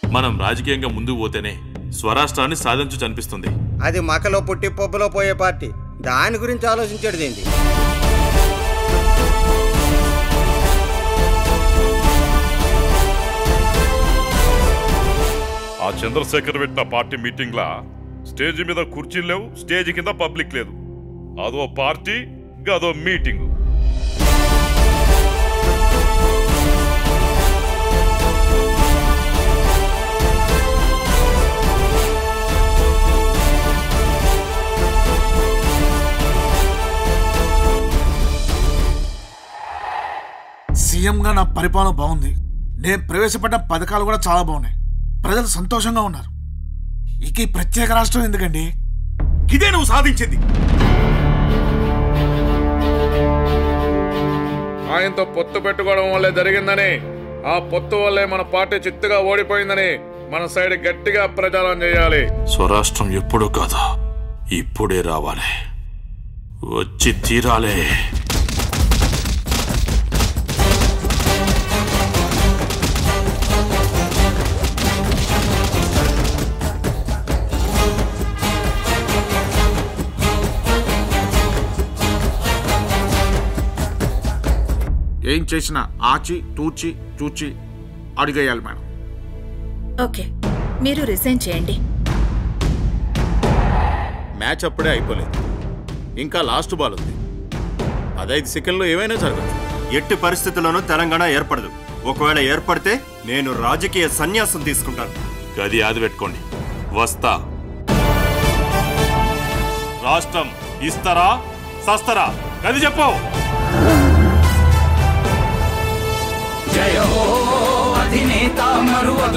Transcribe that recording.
మనం రాజకీయంగా ముందుకు పోతేనే స్వరాష్ట్రాన్ని సాధించు అనిపిస్తుంది అది మకలో పుట్టి పప్పులో పోయే పార్టీ దాని గురించి ఆలోచించేది ఏంటి ఆ చంద్రశేఖర్ పెట్టిన పార్టీ మీటింగ్లా స్టేజ్ మీద కుర్చీలు లేవు స్టేజ్ కింద పబ్లిక్ లేదు అదో పార్టీ గదో మీటింగ్ సీఎంగా నా పరిపాలన బాగుంది నేను ప్రవేశపెట్టిన పథకాలు కూడా చాలా బాగున్నాయి ప్రజలు సంతోషంగా ఉన్నారు ఇక ఈ ప్రత్యేక రాష్ట్రం ఎందుకండి ఇదే నువ్వు సాధించింది ఆయనతో పొత్తు పెట్టుకోవడం వల్లే జరిగిందని ఆ పొత్తు వల్లే మన పార్టీ చిత్తుగా ఓడిపోయిందని మన సైడ్ గట్టిగా ప్రచారం చేయాలి స్వరాష్ట్రం ఎప్పుడూ కాదు ఇప్పుడే రావాలి వచ్చి తీరాలే ఏం చేసినా ఆచి తూచి చూచి అడిగేయాలి మేడం ఓకే మీరు రిజైన్ చేయండి మ్యాచ్ అప్పుడే అయిపోలేదు ఇంకా లాస్ట్ బాల్ ఉంది పదైదు సెకండ్లో ఏమైనా జరగచ్చు ఎట్టి పరిస్థితుల్లోనూ తెలంగాణ ఏర్పడదు ఒకవేళ ఏర్పడితే నేను రాజకీయ సన్యాసం తీసుకుంటాను గది ఆది పెట్టుకోండి వస్తా రాష్ట్రం ఇస్తారా సస్తరా గది చెప్పు జయ హో అధినేత మరువ